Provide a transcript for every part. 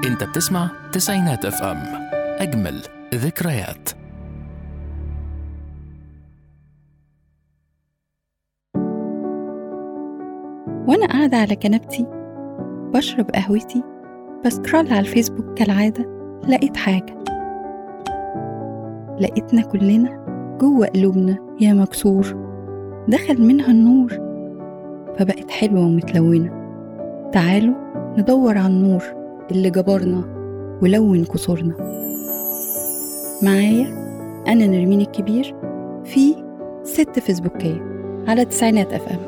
انت بتسمع تسعينات اف ام اجمل ذكريات وأنا قاعدة على كنبتي بشرب قهوتي بسكرول على الفيسبوك كالعادة لقيت حاجة لقيتنا كلنا جوه قلوبنا يا مكسور دخل منها النور فبقت حلوة ومتلونة تعالوا ندور على النور اللي جبرنا ولون كسورنا معايا أنا نرمين الكبير في ست فيسبوكية على تسعينات أف أم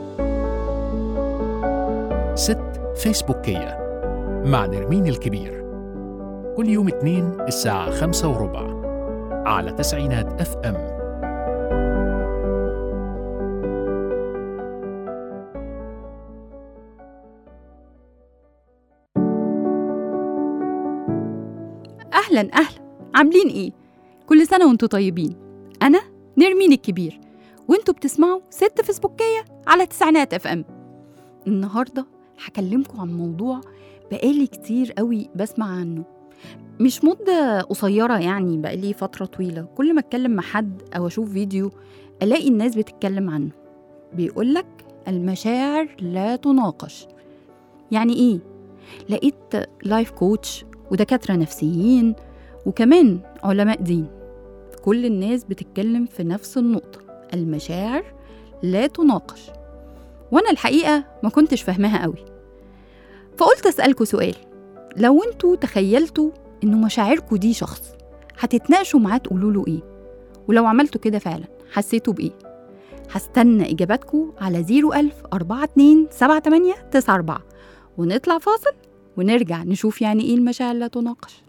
ست فيسبوكية مع نرمين الكبير كل يوم اثنين الساعة خمسة وربع على تسعينات اف ام أهلا أهلا عاملين إيه؟ كل سنة وانتوا طيبين أنا نرمين الكبير وانتوا بتسمعوا ست فيسبوكية على تسعينات اف ام النهاردة هكلمكم عن موضوع بقالي كتير قوي بسمع عنه مش مدة قصيرة يعني بقالي فترة طويلة كل ما اتكلم مع حد أو أشوف فيديو ألاقي الناس بتتكلم عنه بيقولك المشاعر لا تناقش يعني إيه؟ لقيت لايف كوتش ودكاترة نفسيين وكمان علماء دين كل الناس بتتكلم في نفس النقطة المشاعر لا تناقش وأنا الحقيقة ما كنتش فاهماها قوي فقلت أسألكوا سؤال لو انتوا تخيلتوا إنه مشاعركوا دي شخص هتتناقشوا معاه تقولوا له إيه ولو عملتوا كده فعلا حسيتوا بإيه هستنى إجاباتكم على 01000 42 78 94 ونطلع فاصل ونرجع نشوف يعني إيه المشاعر لا تناقش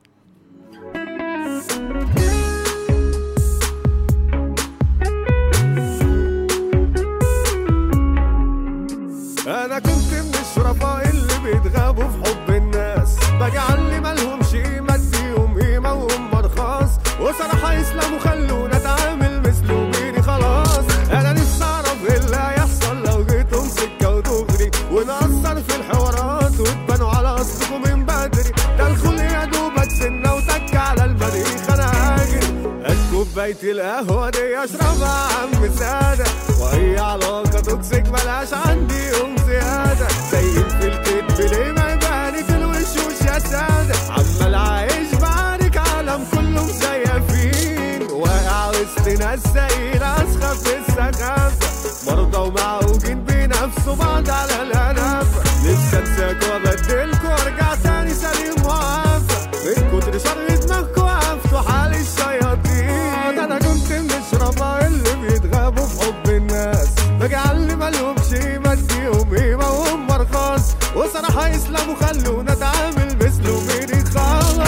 انا كنت من الشرفاء اللي بيتغابوا في حب الناس بجعل لي مالهمش قيمه اديهم قيمه وهم ارخاص وصراحه يسلموا خلونا اتعامل مثله ميري خلاص انا نفسي اعرف ايه اللي هيحصل لو جيتهم سكه ودغري ونأثر في الحوارات وتبانوا على اصلكم من بدري ده الخل يا دوبك سنه وتك على المريخ انا هاجر هات كوباية القهوة دي اشربها عم سادة وهي علاقة توكسيك ملهاش عندي يوم زيادة زين في الكتب ليه ما يبانك الوشوش يا سادة عمال عايش بعارك عالم كله مزيفين واقع وسط ناس سايرة اسخف السخافة مرضى ومعوجين بينافسوا بعض على الهنافة نفسي انساك وابدلكوا وارجع تاني سليم وعافى من كتر شر دماغكوا وقفتوا حال الشياطين ده انا كنت من الشرفاء اللي بيتغابوا في حب الناس بجعل لي مالهمش قيمة اديهم قيمة وهم ارخاص وصراحة يسلموا خلونا اتعامل مثله ميري خلاص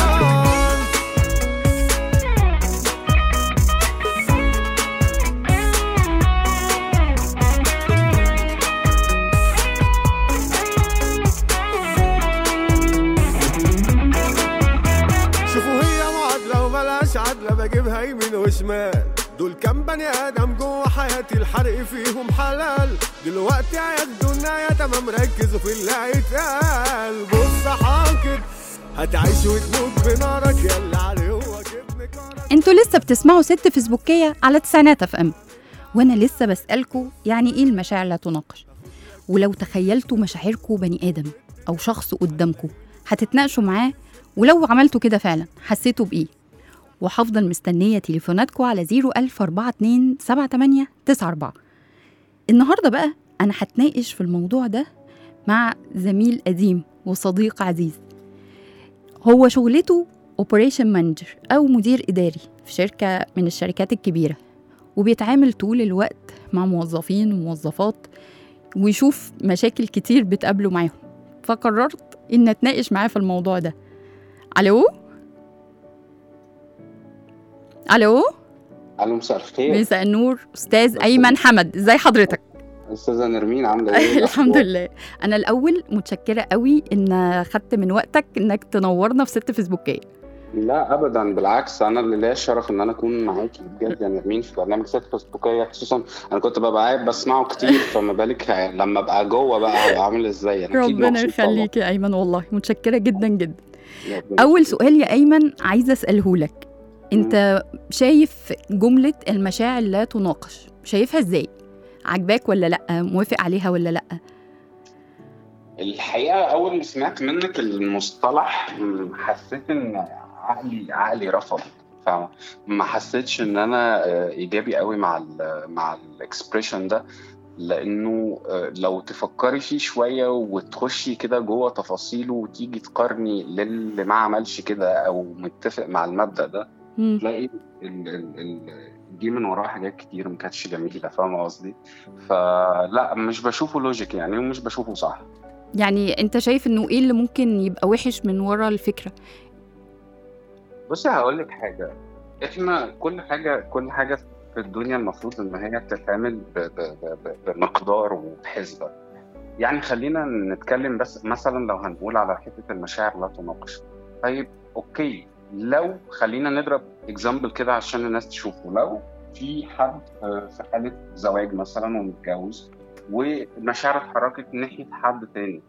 شوفوا هي معادلة وملهاش عدلة بجيبها يمين وشمال دول كام بني آدم جوه حياتي الحرق فيهم حلال دلوقتي هياخدوا النهاية تمام ركزوا في اللي هيتقال بص حاكد هتعيش وتموت بنارك يلا عليه هو ابن كارك انتوا لسه بتسمعوا ست فيسبوكية على تسعينات اف ام وانا لسه بسألكوا يعني ايه المشاعر لا تناقش ولو تخيلتوا مشاعركوا بني ادم او شخص قدامكوا هتتناقشوا معاه ولو عملتوا كده فعلا حسيتوا بايه وهفضل مستنية تليفوناتكوا على 01042 78 94 النهاردة بقى أنا هتناقش في الموضوع ده مع زميل قديم وصديق عزيز هو شغلته اوبريشن مانجر او مدير اداري في شركه من الشركات الكبيره وبيتعامل طول الوقت مع موظفين وموظفات ويشوف مشاكل كتير بتقابله معاهم فقررت ان اتناقش معاه في الموضوع ده الو الو الو مساء الخير مساء النور استاذ ايمن حمد ازي حضرتك استاذه نرمين عامله ايه الحمد الأخبار؟ لله انا الاول متشكره قوي ان خدت من وقتك انك تنورنا في ست فيسبوكيه لا ابدا بالعكس انا اللي ليا الشرف ان انا اكون معاكي بجد يا نرمين في برنامج ست فيسبوكيه خصوصا انا كنت ببقى قاعد بسمعه كتير فما بالك لما ابقى جوه بقى هيبقى عامل ازاي انا اكيد ربنا مبسوط طبعاً. يخليك يا ايمن والله متشكره جدا جدا اول سؤال يا ايمن عايزه اساله لك انت شايف جمله المشاعر لا تناقش شايفها ازاي عجباك ولا لا موافق عليها ولا لا الحقيقه اول ما سمعت منك المصطلح م، حسيت ان عقلي عقلي رفض فما حسيتش ان انا آه، ايجابي قوي مع ال مع الاكسبريشن ده لانه آه، لو تفكري فيه شويه وتخشي كده جوه تفاصيله وتيجي تقارني للي ما عملش كده او متفق مع المبدأ ده مم. تلاقي ال- ال- ال- جه من وراه حاجات كتير ما كانتش جميله فاهمه قصدي؟ فلا مش بشوفه لوجيك يعني ومش بشوفه صح يعني انت شايف انه ايه اللي ممكن يبقى وحش من ورا الفكره بصي هقول لك حاجه احنا كل حاجه كل حاجه في الدنيا المفروض ان هي بتتعمل ب- ب- ب- ب- بمقدار وبحسبه يعني خلينا نتكلم بس مثلا لو هنقول على حته المشاعر لا تناقش طيب اوكي لو خلينا نضرب اكزامبل كده عشان الناس تشوفه لو في حد آه، في حاله زواج مثلا ومتجوز ومشاعره اتحركت ناحيه حد تاني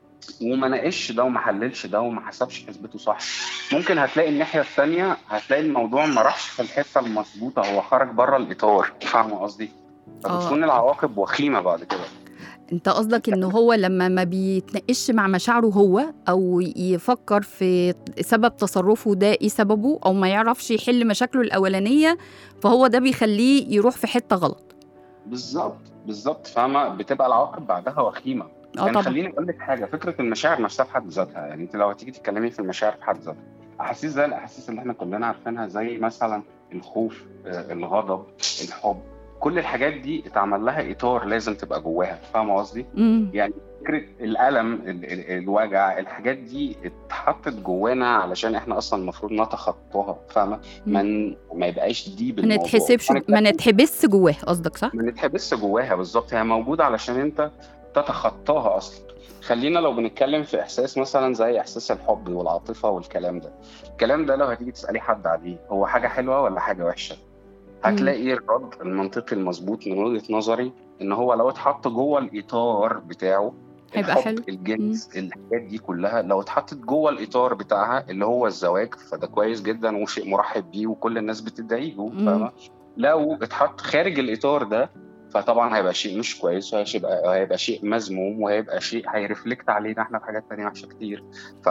وما ناقشش ده وما حللش ده وما حسبش حسبته صح ممكن هتلاقي الناحيه الثانيه هتلاقي الموضوع ما راحش في الحته المظبوطه هو خرج بره الاطار فاهمه قصدي؟ فبتكون العواقب وخيمه بعد كده انت قصدك ان هو لما ما بيتناقش مع مشاعره هو او يفكر في سبب تصرفه ده ايه سببه او ما يعرفش يحل مشاكله الاولانيه فهو ده بيخليه يروح في حته غلط بالظبط بالظبط فاهمه بتبقى العواقب بعدها وخيمه اه يعني طبعا خليني اقول لك حاجه فكره المشاعر نفسها في حد ذاتها يعني انت لو هتيجي تتكلمي في المشاعر في حد ذاتها احاسيس زي الاحاسيس اللي احنا كلنا عارفينها زي مثلا الخوف آه، الغضب الحب كل الحاجات دي اتعمل لها اطار لازم تبقى جواها فاهمه قصدي امم يعني فكره الالم ال- ال- الوجع الحاجات دي اتحطت جوانا علشان احنا اصلا المفروض نتخطاها فاهمه ما ن- ما يبقاش دي ما بالموضوع نتحسبش ما نتحبس جواه قصدك صح ما نتحبسش جواها بالظبط هي موجوده علشان انت تتخطاها اصلا خلينا لو بنتكلم في احساس مثلا زي احساس الحب والعاطفه والكلام ده الكلام ده لو هتيجي تسالي حد عليه هو حاجه حلوه ولا حاجه وحشه هتلاقي الرد المنطقي المظبوط من وجهه نظري ان هو لو اتحط جوه الاطار بتاعه هيبقى الحب حلو. الجنس الحاجات دي كلها لو اتحطت جوه الاطار بتاعها اللي هو الزواج فده كويس جدا وشيء مرحب بيه وكل الناس بتدعيه مم. فاهمه لو اتحط خارج الاطار ده فطبعا هيبقى شيء مش كويس وهيبقى هيبقى شيء مذموم وهيبقى شيء هيرفلكت علينا احنا في حاجات تانية وحشه كتير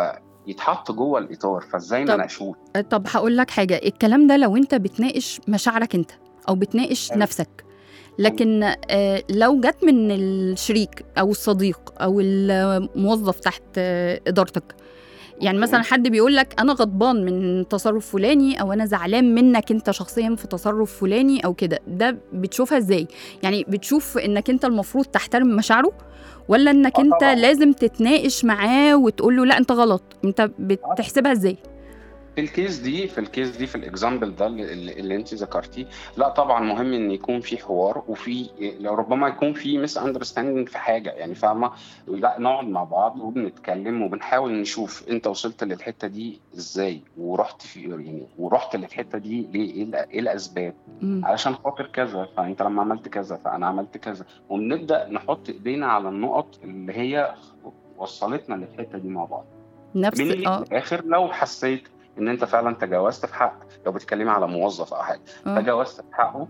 فيتحط جوه الاطار فازاي طب- ما ناقشوش طب هقول لك حاجه الكلام ده لو انت بتناقش مشاعرك انت او بتناقش حلو. نفسك لكن آه، لو جت من الشريك او الصديق او الموظف تحت آه، ادارتك يعني مثلا حد بيقول لك انا غضبان من تصرف فلاني او انا زعلان منك انت شخصيا في تصرف فلاني او كده ده بتشوفها ازاي يعني بتشوف انك انت المفروض تحترم مشاعره ولا انك آه انت طبعاً. لازم تتناقش معاه وتقول له لا انت غلط انت بتحسبها ازاي في الكيس دي في الكيس دي في الاكزامبل ده اللي, اللي انت ذكرتيه لا طبعا مهم ان يكون في حوار وفي لو ربما يكون في مس اندرستاندينج في حاجه يعني فاهمه لا نقعد مع بعض وبنتكلم وبنحاول نشوف انت وصلت للحته دي ازاي ورحت في يعني ورحت للحته دي ليه ايه, الأ- إيه الاسباب مم. علشان خاطر كذا فانت لما عملت كذا فانا عملت كذا وبنبدا نحط ايدينا على النقط اللي هي وصلتنا للحته دي مع بعض نفس بنيجي اه في الاخر لو حسيت ان انت فعلا تجاوزت في حق لو بتتكلمي على موظف او حاجه آه. تجاوزت في حقه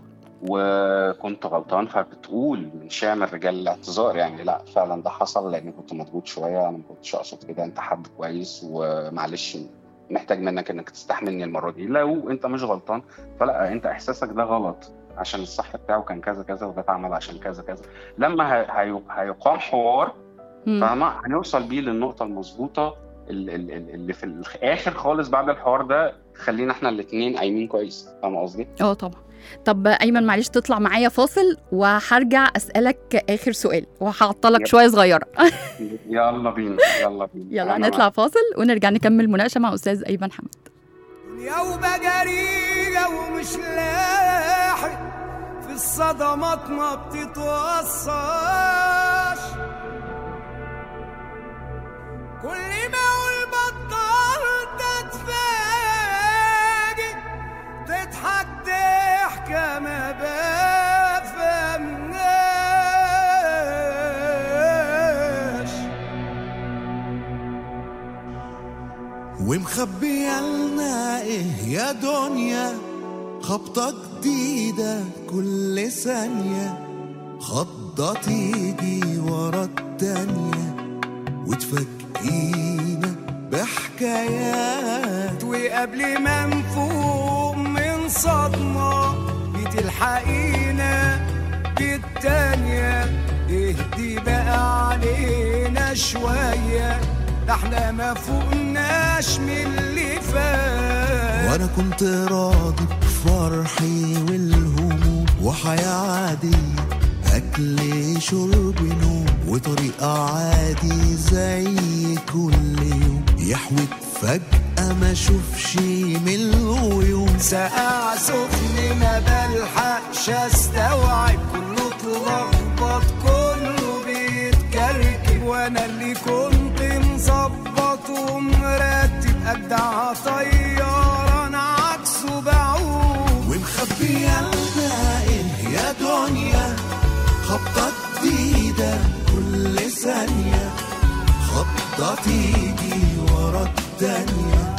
وكنت غلطان فبتقول من شام الرجال الاعتذار يعني لا فعلا ده حصل لان كنت مضغوط شويه انا ما كنتش اقصد كده انت حد كويس ومعلش محتاج منك انك تستحملني المره دي لو انت مش غلطان فلا انت احساسك ده غلط عشان الصح بتاعه كان كذا كذا وده اتعمل عشان كذا كذا لما هي- هي- هيقام حوار مم. فاهمة هنوصل بيه للنقطة المظبوطة ال- ال- ال- اللي في الآخر خالص بعد الحوار ده خلينا احنا الاتنين قايمين كويس فاهمة قصدي؟ اه طبعا طب ايمن معلش تطلع معايا فاصل وهرجع اسالك اخر سؤال وهعطلك يلا. شويه صغيره يلا بينا يلا بينا يلا أنا هنطلع فاصل ونرجع نكمل مناقشه مع استاذ ايمن حمد دنيا وبجرية ومش لاحق في الصدمات ما بتتوصاش كل ما اقول بطلت اتفاجئ تضحك ضحكة ما بفهمناش ومخبية لنا ايه يا دنيا خبطة جديدة كل ثانية خضة تيجي ورا التانية وتفاجئينا بحكايات وقبل ما نفوق من صدمة بتلحقينا بالتانية اهدي بقى علينا شوية ده احنا ما فوقناش من اللي فات وانا كنت راضي بفرحي والهموم وحياة عادية أكل شرب نوم وطريقة عادي زي كل يوم يحوت فجأة ما اشوفش من الغيوم ساقع سخن ما بلحقش استوعب كله اتلخبط كله بيتكركب وانا اللي كنت مظبط ومرتب اجدع طيارة انا عكسه بعوم ومخبية لنا ايه يا دنيا خبطة جديدة كل ثانية خبطة تيجي ورا التانية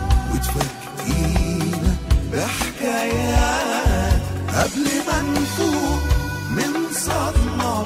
وتفاجئينا بحكايات قبل ما نفوق من صدمة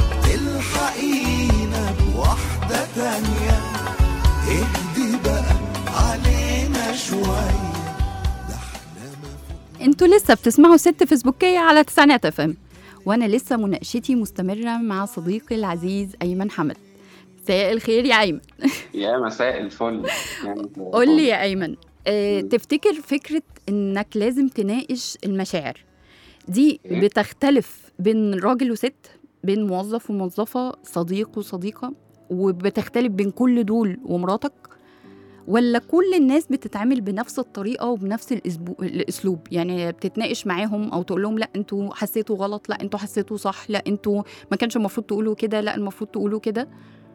تلحقينا بواحدة تانية اهدي بقى علينا شوية ده احنا ما انتوا لسه بتسمعوا ست فيسبوكية على تسعينات اف ام وانا لسه مناقشتي مستمرة مع صديقي العزيز ايمن حمد مساء الخير يا ايمن يا مساء الفل يعني قول لي يا ايمن اه تفتكر فكرة انك لازم تناقش المشاعر دي إيه؟ بتختلف بين راجل وست بين موظف وموظفة صديق وصديقة وبتختلف بين كل دول ومراتك ولا كل الناس بتتعامل بنفس الطريقة وبنفس الأسبو- الأسلوب يعني بتتناقش معاهم أو تقول لهم لا أنتوا حسيتوا غلط لا أنتوا حسيتوا صح لا أنتوا ما كانش المفروض تقولوا كده لا المفروض تقولوا كده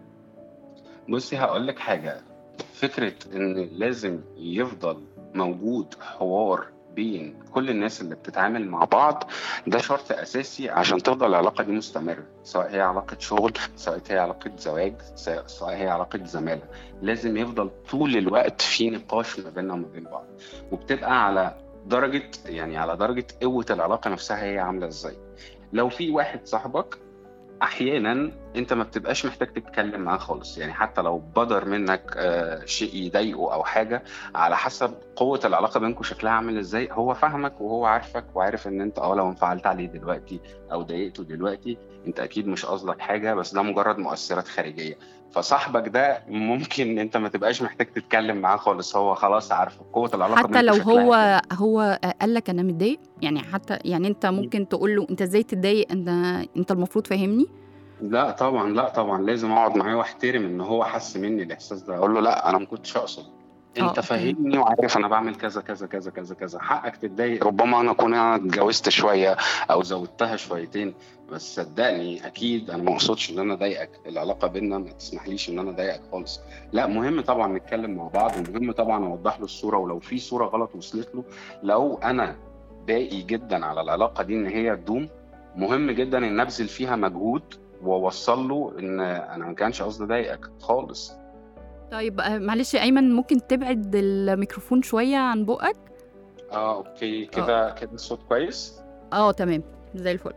بصي هقول لك حاجة فكرة إن لازم يفضل موجود حوار بين كل الناس اللي بتتعامل مع بعض ده شرط أساسي عشان تفضل العلاقة دي مستمرة سواء هي علاقة شغل سواء هي علاقة زواج سواء سواء هي علاقة زمالة لازم يفضل طول الوقت في نقاش ما بيننا وما بين بعض وبتبقى على درجة يعني على درجة قوة العلاقة نفسها هي عاملة إزاي لو في واحد صاحبك احيانا انت ما بتبقاش محتاج تتكلم معاه خالص يعني حتى لو بدر منك آه، شيء يضايقه او حاجه على حسب قوه العلاقه بينكم شكلها عامل ازاي هو فاهمك وهو عارفك وعارف ان انت اه لو انفعلت عليه دلوقتي او ضايقته دلوقتي انت اكيد مش قصدك حاجه بس ده مجرد مؤثرات خارجيه فصاحبك ده ممكن انت ما تبقاش محتاج تتكلم معاه خالص هو خلاص عارف قوه العلاقه حتى بينكم لو شكلها هو هو قال لك أنا متضايق يعني حتى يعني أنت ممكن تقول له أنت إزاي تتضايق أنت أنت المفروض فاهمني لا طبعا لا طبعا لازم اقعد معاه واحترم ان هو حس مني الاحساس ده اقول له لا انا ما كنتش اقصد آه، انت أوكي. فاهمني وعارف انا بعمل كذا كذا كذا كذا كذا حقك تتضايق ربما انا اكون انا اتجوزت شويه او زودتها شويتين بس صدقني اكيد انا ما اقصدش ان انا اضايقك العلاقه بينا ما تسمحليش ان انا اضايقك خالص لا مهم طبعا نتكلم مع بعض ومهم طبعا اوضح له الصوره ولو في صوره غلط وصلت له لو انا باقي جدا على العلاقه دي ان هي تدوم مهم جدا ان ابذل فيها مجهود واوصل له ان انا ما كانش قصدي اضايقك خالص طيب آه، معلش يا أيمن ممكن تبعد الميكروفون شوية عن بقك اه اوكي كده كده الصوت كويس اه تمام زي الفل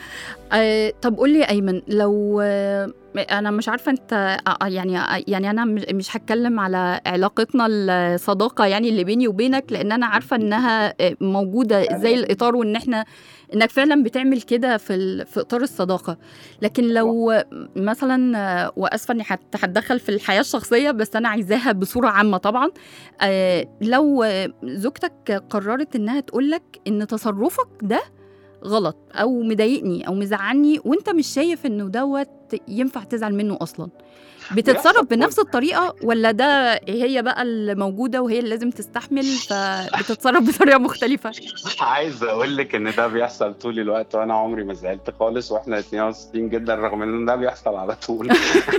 آه طب قول لي يا ايمن لو آه انا مش عارفه انت آه يعني آه يعني انا مش- مش هتكلم على علاقتنا الصداقه يعني اللي بيني وبينك لان انا عارفه انها آه، موجوده زي الاطار وان احنا انك فعلا بتعمل كده في ال... في اطار الصداقه لكن لو آه، مثلا آه، واسفه اني هت- هتدخل في الحياه الشخصيه بس انا عايزاها بصوره عامه طبعا آه لو آه، زوجتك قررت انها تقول لك ان تصرفك ده غلط او مضايقني او مزعلني وانت مش شايف انه دوت ينفع تزعل منه اصلا بتتصرف بيحصل بنفس الطريقه ولا ده هي بقى الموجوده وهي اللي لازم تستحمل فبتتصرف بطريقه مختلفه عايز اقول لك ان ده بيحصل طول الوقت وانا عمري ما زعلت خالص واحنا الاثنين مبسوطين جدا رغم ان ده بيحصل على طول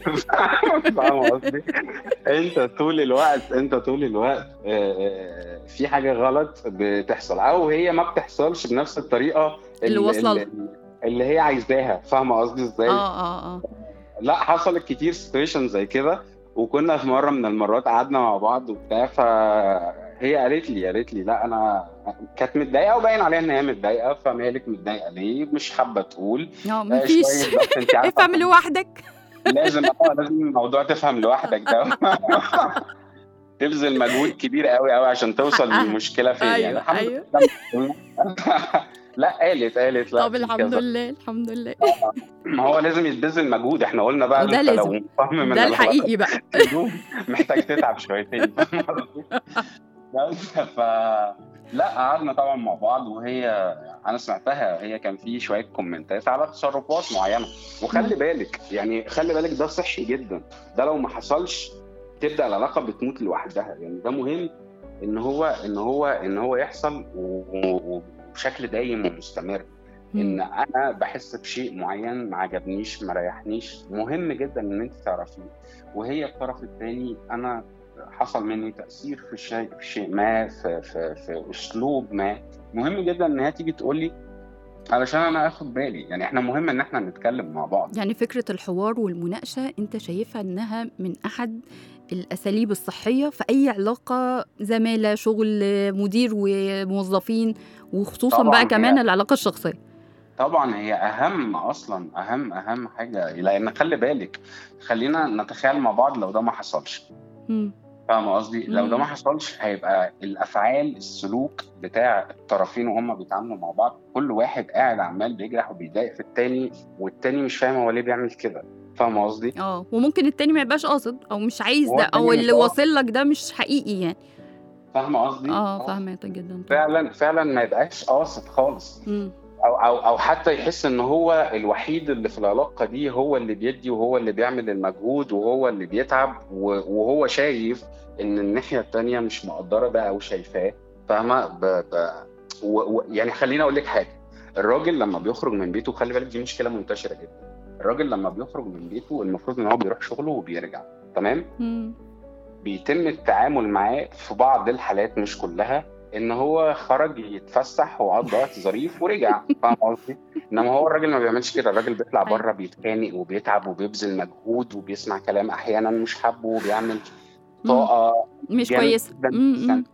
فاهم قصدي؟ انت طول الوقت انت طول الوقت آه، في حاجه غلط بتحصل او هي ما بتحصلش بنفس الطريقه اللي واصلة اللي, اللي هي عايزاها فاهمه قصدي ازاي؟ اه اه اه لا حصلت كتير سيتويشن زي كده وكنا في مره من المرات قعدنا مع بعض وبتاع فهي قالت لي قالت لي لا انا كانت متضايقه وباين عليها ان هي متضايقه فمالك متضايقه ليه مش حابه تقول اه آه، مفيش شوية بس انت عارفة افهم لوحدك لازم اه لازم الموضوع تفهم لوحدك ده تبذل مجهود كبير قوي قوي عشان توصل حقها. للمشكله فين يعني ايوه الحمد ايوه لله لا قالت قالت لا طب في الحمد كذا. لله الحمد لله ما هو لازم يتبذل مجهود احنا قلنا بقى وده انت لو لازم. مصمم ده ان الحقيقي بقى الهدوم محتاج تتعب شويتين بس ف لا قعدنا طبعا مع بعض وهي انا سمعتها هي كان في شويه كومنتات على تصرفات معينه وخلي بالك يعني خلي بالك ده صحي جدا ده لو ما حصلش تبدا العلاقه بتموت لوحدها يعني ده مهم ان هو ان هو ان هو يحصل و- و- وبشكل دايم ومستمر ان انا بحس بشيء معين ما عجبنيش ما ريحنيش مهم جدا ان انت تعرفيه وهي الطرف الثاني انا حصل مني تاثير في شيء في شيء ما في, في, في اسلوب ما مهم جدا ان هي تيجي تقول لي علشان انا اخد بالي يعني احنا مهم ان احنا نتكلم مع بعض يعني فكرة الحوار والمناقشة أنت شايفها إنها من أحد الأساليب الصحية في أي علاقة زمالة شغل مدير وموظفين وخصوصا طبعاً بقى هي- كمان العلاقة الشخصية طبعا هي اهم اصلا اهم اهم حاجه لان خلي بالك خلينا نتخيل مع بعض لو ده ما حصلش مم. فاهم قصدي؟ لو ده مم. ما حصلش هيبقى الافعال السلوك بتاع الطرفين وهم بيتعاملوا مع بعض كل واحد قاعد عمال بيجرح وبيضايق في التاني والتاني مش فاهم هو ليه بيعمل كده فاهم قصدي؟ اه وممكن التاني ما يبقاش قاصد أو مش عايز هو ده التاني أو مش اللي قاصد. واصل لك ده مش حقيقي يعني فاهم قصدي؟ اه فاهمة جدا طبعا فعلا فعلا ما يبقاش قاصد خالص مم. او او او حتى يحس ان هو الوحيد اللي في العلاقه دي هو اللي بيدي وهو اللي بيعمل المجهود وهو اللي بيتعب و- وهو شايف ان الناحيه التانيه مش مقدره ده او شايفاه فاهمه ب... ب... و... و... يعني خليني اقول لك حاجه الراجل لما بيخرج من بيته خلي بالك دي مشكله منتشره جدا الراجل لما بيخرج من بيته المفروض ان هو بيروح شغله وبيرجع تمام مم. بيتم التعامل معاه في بعض الحالات مش كلها ان هو خرج يتفسح وقضى وقت ظريف ورجع فاهم قصدي؟ انما هو الراجل ما بيعملش كده الراجل بيطلع أيوة. بره بيتخانق وبيتعب وبيبذل مجهود وبيسمع كلام احيانا مش حابه وبيعمل طاقه مش جامد كويسة جداً. مم. مم.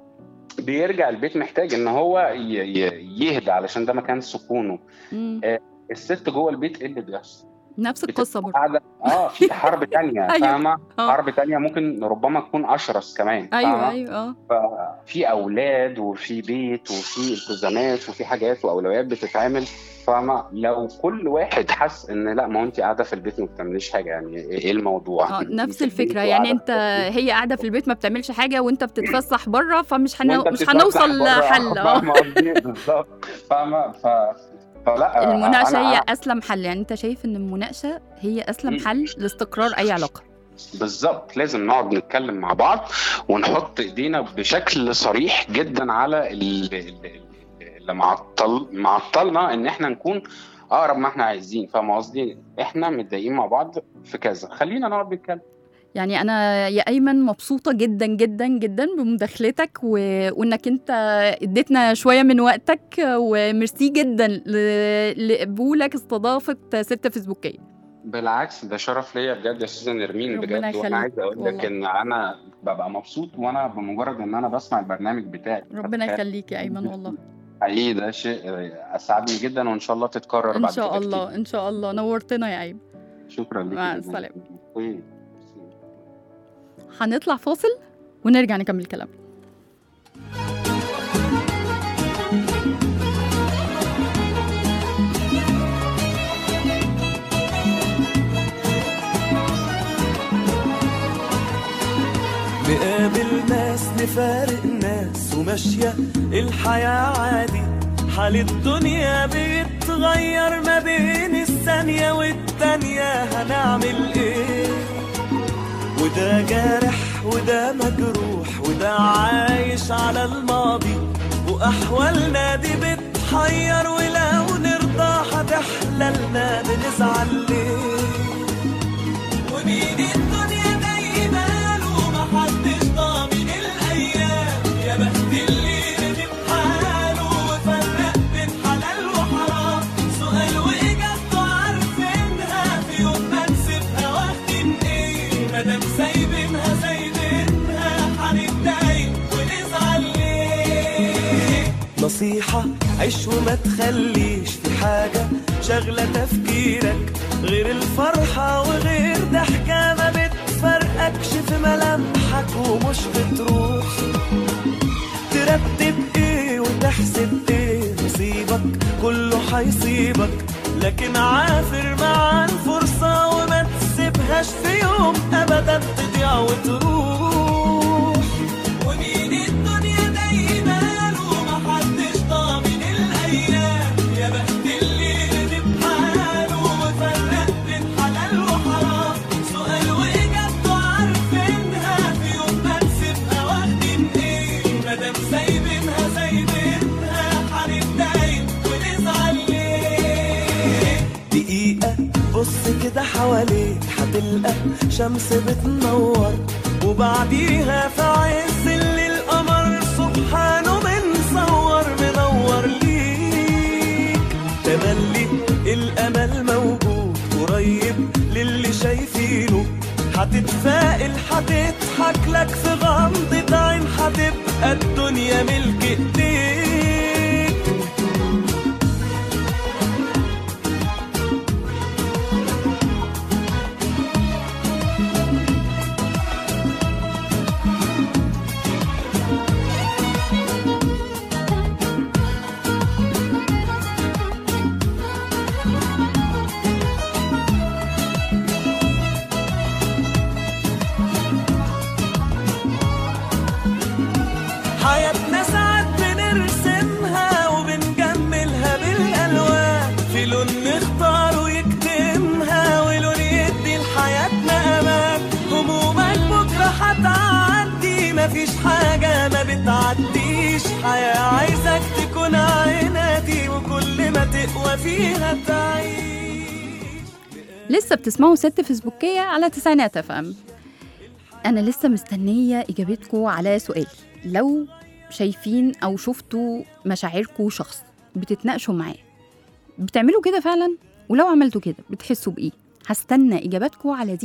بيرجع البيت محتاج ان هو ي- ي- يهدى علشان ده مكان سكونه مم. الست جوه البيت ايه اللي بيحصل؟ نفس القصة برضه قاعده اه في حرب تانية أيوة. فاهمه؟ آه. حرب تانية ممكن ربما تكون اشرس كمان ايوه فاهمة؟ ايوه اه في اولاد وفي بيت وفي التزامات وفي حاجات واولويات بتتعمل فاهمة لو كل واحد حس ان لا ما هو انت قاعده في البيت ما بتعمليش حاجه يعني ايه الموضوع؟ اه انت نفس في البيت الفكره وقاعدة يعني في انت البيت. هي قاعده في البيت ما بتعملش حاجه وانت بتتفسح بره فمش هن... وانت مش بتتفسح هنوصل بره. لحل اه فاهمة قصدي؟ بالظبط فاهمة ف... فلا المناقشه أنا- هي اسلم حل يعني انت شايف ان المناقشه هي اسلم مم. حل لاستقرار اي علاقه بالظبط لازم نقعد نتكلم مع بعض ونحط ايدينا بشكل صريح جدا على ال- ال- ال- اللي معطل معطلنا ان احنا نكون اقرب ما احنا عايزين فاهم قصدي احنا متضايقين مع بعض في كذا خلينا نقعد نتكلم يعني انا يا ايمن مبسوطه جدا جدا جدا بمداخلتك و... وانك انت اديتنا شويه من وقتك وميرسي جدا ل... لقبولك استضافه ست فيسبوكيه بالعكس ده شرف ليا بجد يا استاذه نرمين ربنا بجد يخليك وانا عايز اقول لك والله. ان انا ببقى مبسوط وانا بمجرد ان انا بسمع البرنامج بتاعك ربنا يخليك يا ايمن والله حقيقي ده شيء اسعدني جدا وان شاء الله تتكرر ان بعد شاء كده الله كتير. ان شاء الله نورتنا يا ايمن شكرا لك مع جداً. السلامة. طيب. هنطلع فاصل ونرجع نكمل كلام نقابل ناس نفارق ناس وماشية الحياة عادي حال الدنيا بيتغير ما بين الثانية والتانية هنعمل ايه وده جارح وده مجروح وده عايش على الماضي وأحوالنا دي بتحير ولو نرضى هتحلى لنا بنزعل ليه ومين الدنيا دايما ومحدش ضامن الايام يا بخت اللي رضي بحاله وفرق بين حلال وحرام سؤال واجابته عارفينها في يوم ما نسيبها واخدين ايه مادام سايبينها سايبينها هنتضايق ونزعل ليه نصيحة عيش وما تخليش في حاجة شغلة تفكيرك غير الفرحة وغير ضحكة ما بتفرقكش في ملامحك ومش بتروح ترتب ايه وتحسب ايه نصيبك كله هيصيبك لكن عافر مع الفرصة وما تسيبهاش في يوم ابدا تضيع وتروح ومين الدنيا دايما ومحدش ضامن الايام يا بخت اللي ندم حاله وفرق بين حلال وحرام سؤال واجابته عارفينها في يوم ما نسيبها واخدين ايه مادام سايبينها سايبينها هنتضايق ونزعل ليه دقيقة بص كده حواليك هتلقى شمس بتنور وبعديها في عز الليل القمر سبحانه منصور منور ليك تملي الامل موجود قريب للي شايفينه هتتفائل هتضحك لك في غمضة عين هتبقى الدنيا ملك ايديك حياتنا ساعات بنرسمها وبنجملها بالالوان في لون نختار ويكتمها ولون يدي لحياتنا امان همومك بكره هتعدي مفيش حاجه ما بتعديش حياه عايزك تكون عنادي وكل ما تقوى فيها تعيش لسه بتسمعوا ست فيسبوكية على تسعينات اف ام أنا لسه مستنية إجابتكم على سؤال لو شايفين أو شفتوا مشاعركم شخص بتتناقشوا معاه بتعملوا كده فعلا ولو عملتوا كده بتحسوا بإيه هستنى إجاباتكم على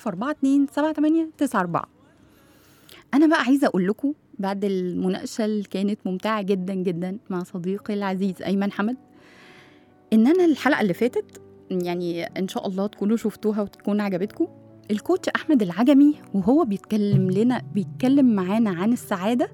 010427894 أنا بقى عايزة أقول لكم بعد المناقشة اللي كانت ممتعة جدا جدا مع صديقي العزيز أيمن حمد إن أنا الحلقة اللي فاتت يعني إن شاء الله تكونوا شفتوها وتكون عجبتكم الكوتش احمد العجمي وهو بيتكلم لنا بيتكلم معانا عن السعاده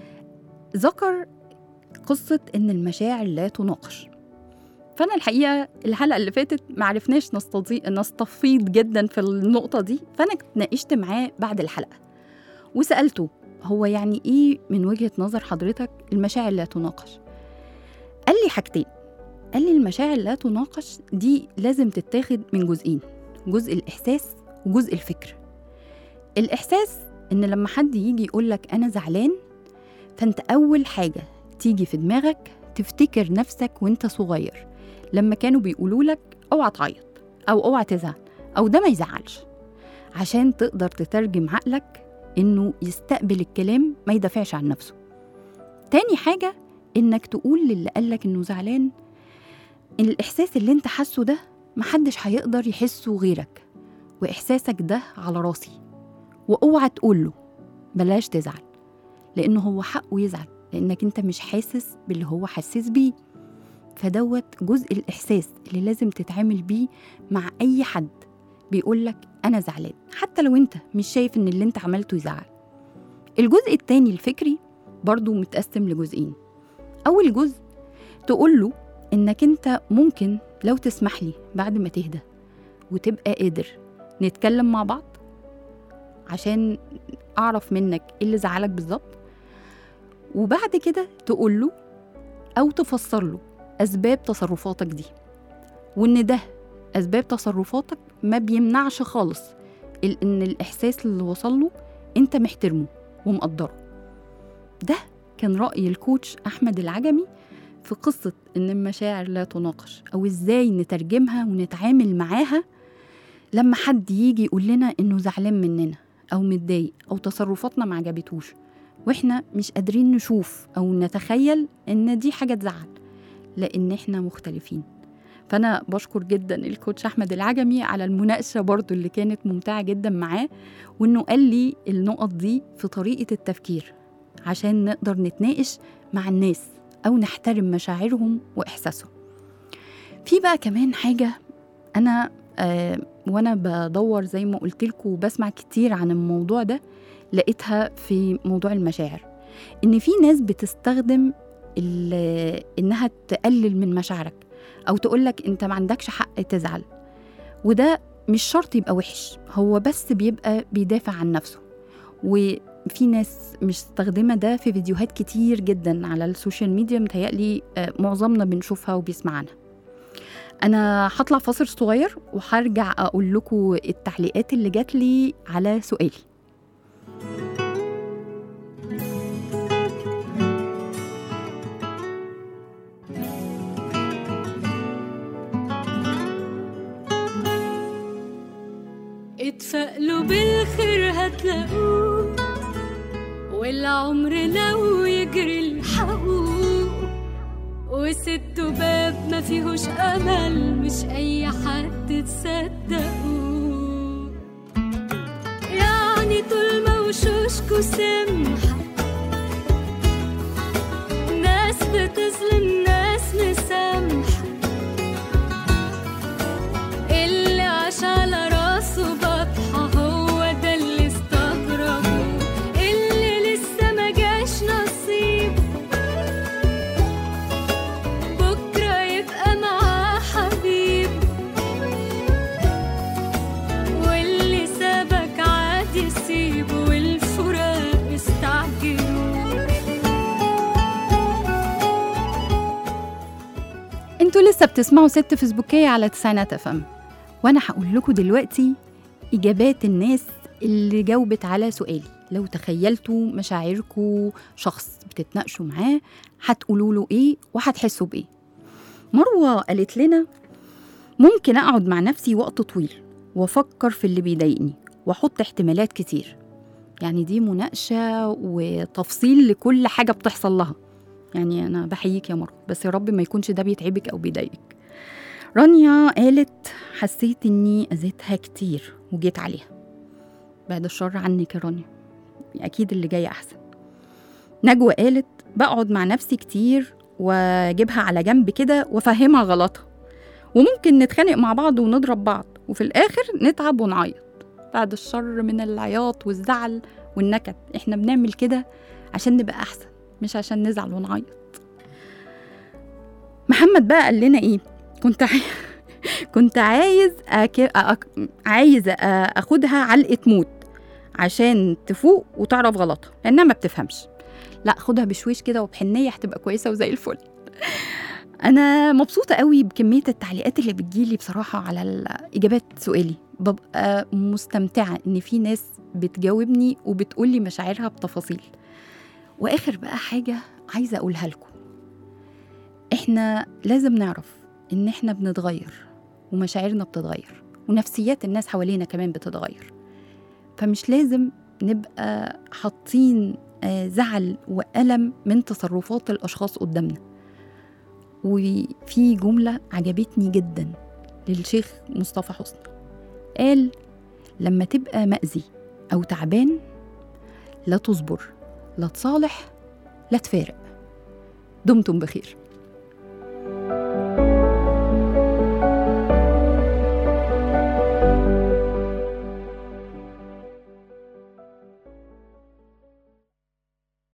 ذكر قصه ان المشاعر لا تناقش فانا الحقيقه الحلقه اللي فاتت ما عرفناش نستضي- نستفيض جدا في النقطه دي فانا اتناقشت معاه بعد الحلقه وسالته هو يعني ايه من وجهه نظر حضرتك المشاعر لا تناقش قال لي حاجتين قال لي المشاعر لا تناقش دي لازم تتاخد من جزئين جزء الاحساس وجزء الفكر الإحساس إن لما حد يجي يقولك أنا زعلان فأنت أول حاجة تيجي في دماغك تفتكر نفسك وأنت صغير لما كانوا بيقولوا لك اوعى تعيط أو اوعى تزعل أو ده ما يزعلش عشان تقدر تترجم عقلك إنه يستقبل الكلام ما يدافعش عن نفسه تاني حاجة إنك تقول للي قالك إنه زعلان إن الإحساس اللي أنت حاسه ده محدش هيقدر يحسه غيرك وإحساسك ده على راسي واوعى تقول له بلاش تزعل لأنه هو حقه يزعل لأنك أنت مش حاسس باللي هو حاسس بيه فدوت جزء الإحساس اللي لازم تتعامل بيه مع أي حد بيقولك أنا زعلان حتى لو أنت مش شايف إن اللي أنت عملته يزعل الجزء التاني الفكري برضو متقسم لجزئين أول جزء تقول له إنك أنت ممكن لو تسمح لي بعد ما تهدى وتبقى قادر نتكلم مع بعض عشان اعرف منك ايه اللي زعلك بالظبط وبعد كده تقول له او تفسر له اسباب تصرفاتك دي وان ده اسباب تصرفاتك ما بيمنعش خالص ال- ان الاحساس اللي وصل له انت محترمه ومقدره ده كان راي الكوتش احمد العجمي في قصه ان المشاعر لا تناقش او ازاي نترجمها ونتعامل معاها لما حد يجي يقول لنا انه زعلان مننا او متضايق او تصرفاتنا ما عجبتوش واحنا مش قادرين نشوف او نتخيل ان دي حاجه تزعل لان احنا مختلفين فانا بشكر جدا الكوتش احمد العجمي على المناقشه برضو اللي كانت ممتعه جدا معاه وانه قال لي النقط دي في طريقه التفكير عشان نقدر نتناقش مع الناس او نحترم مشاعرهم واحساسهم في بقى كمان حاجه انا آه وانا بدور زي ما قلت لكم وبسمع كتير عن الموضوع ده لقيتها في موضوع المشاعر ان في ناس بتستخدم ال- انها تقلل من مشاعرك او تقولك انت ما عندكش حق تزعل وده مش شرط يبقى وحش هو بس بيبقى بيدافع عن نفسه وفي ناس مستخدمة ده في فيديوهات كتير جدا على السوشيال ميديا متهيألي آه، معظمنا بنشوفها وبيسمع عنها أنا هطلع فاصل صغير وهرجع أقول لكم التعليقات اللي جات لي على سؤالي اتفائلوا بالخير هتلاقوه والعمر لو يجري الحقوق وست باب ما فيهوش امل مش اي حد تصدقوه يعني طول ما وشوشكوا سمحة ناس بتظلم ناس مسامحة اللي عاش على راسه بطحة هو ده اللي استغربه اللي لسه ما جاش نصيب بكرة يبقى معاه حبيب واللي سابك عادي سيبه والفراق استعجلوا انتوا لسه بتسمعوا ست فيسبوكية على تسعينات اف ام وانا هقول لكم دلوقتي اجابات الناس اللي جاوبت على سؤالي لو تخيلتوا مشاعركم شخص بتتناقشوا معاه هتقولوا له ايه وهتحسوا بايه مروه قالت لنا ممكن اقعد مع نفسي وقت طويل وافكر في اللي بيضايقني واحط احتمالات كتير يعني دي مناقشه وتفصيل لكل حاجه بتحصل لها يعني انا بحييك يا مروه بس يا رب ما يكونش ده بيتعبك او بيضايقك رانيا قالت حسيت اني اذيتها كتير وجيت عليها بعد الشر عنك يا رانيا اكيد اللي جاي احسن نجوى قالت بقعد مع نفسي كتير واجيبها على جنب كده وافهمها غلطها وممكن نتخانق مع بعض ونضرب بعض وفي الاخر نتعب ونعيط بعد الشر من العياط والزعل والنكد احنا بنعمل كده عشان نبقى احسن مش عشان نزعل ونعيط محمد بقى قال لنا ايه كنت عاي... كنت عايز أك... أك... عايز أ- اخدها علقه موت عشان تفوق وتعرف غلطها لانها ما بتفهمش لا خدها بشويش كده وبحنيه هتبقى كويسه وزي الفل انا مبسوطه قوي بكميه التعليقات اللي بتجيلي بصراحه على ال- اجابات سؤالي ببقى مستمتعه ان في ناس بتجاوبني وبتقولي مشاعرها بتفاصيل واخر بقى حاجه عايزه اقولها لكم احنا لازم نعرف ان احنا بنتغير ومشاعرنا بتتغير ونفسيات الناس حوالينا كمان بتتغير فمش لازم نبقى حاطين آه، زعل وألم من تصرفات الأشخاص قدامنا وفي جملة عجبتني جدا للشيخ مصطفى حسني قال لما تبقى مأذي أو تعبان لا تصبر لا تصالح لا تفارق دمتم بخير